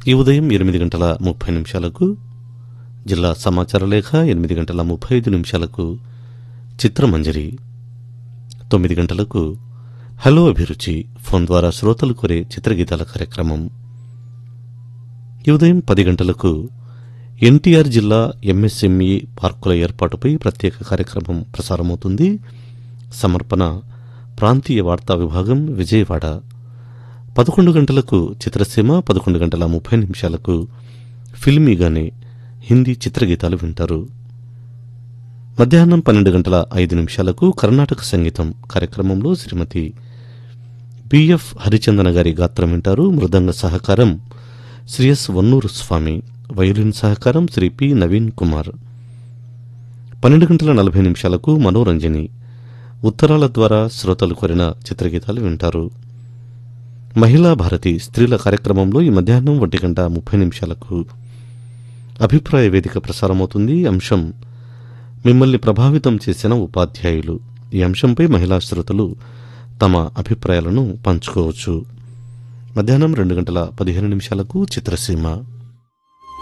ఈ ఉదయం ఎనిమిది గంటల ముప్పై నిమిషాలకు జిల్లా సమాచార లేఖ ఎనిమిది గంటల ముప్పై ఐదు నిమిషాలకు చిత్రమంజరి తొమ్మిది గంటలకు హలో అభిరుచి ఫోన్ ద్వారా శ్రోతలు కోరే చిత్రగీతాల కార్యక్రమం ఈ ఉదయం పది గంటలకు ఎన్టీఆర్ జిల్లా ఎంఎస్ఎంఈ పార్కుల ఏర్పాటుపై ప్రత్యేక కార్యక్రమం ప్రసారమవుతుంది సమర్పణ ప్రాంతీయ వార్తా విభాగం విజయవాడ పదకొండు గంటలకు చిత్రసీమ పదకొండు గంటల ముప్పై నిమిషాలకు ఫిల్మీగానే హిందీ చిత్రగీతాలు వింటారు మధ్యాహ్నం పన్నెండు గంటల ఐదు నిమిషాలకు కర్ణాటక సంగీతం కార్యక్రమంలో శ్రీమతి బిఎఫ్ హరిచందన గారి గాత్రం వింటారు మృదంగ సహకారం శ్రీ ఎస్ వన్నూరు స్వామి వయోలిన్ సహకారం శ్రీ పి నవీన్ కుమార్ పన్నెండు గంటల నలభై నిమిషాలకు మనోరంజని ఉత్తరాల ద్వారా శ్రోతలు కోరిన చిత్రగీతాలు వింటారు మహిళా భారతి స్త్రీల కార్యక్రమంలో ఈ మధ్యాహ్నం ఒంటి గంట ముప్పై నిమిషాలకు అభిప్రాయ వేదిక ప్రసారమవుతుంది అంశం మిమ్మల్ని ప్రభావితం చేసిన ఉపాధ్యాయులు ఈ అంశంపై మహిళా శ్రోతలు తమ అభిప్రాయాలను పంచుకోవచ్చు మధ్యాహ్నం రెండు గంటల పదిహేను నిమిషాలకు చిత్రసీమ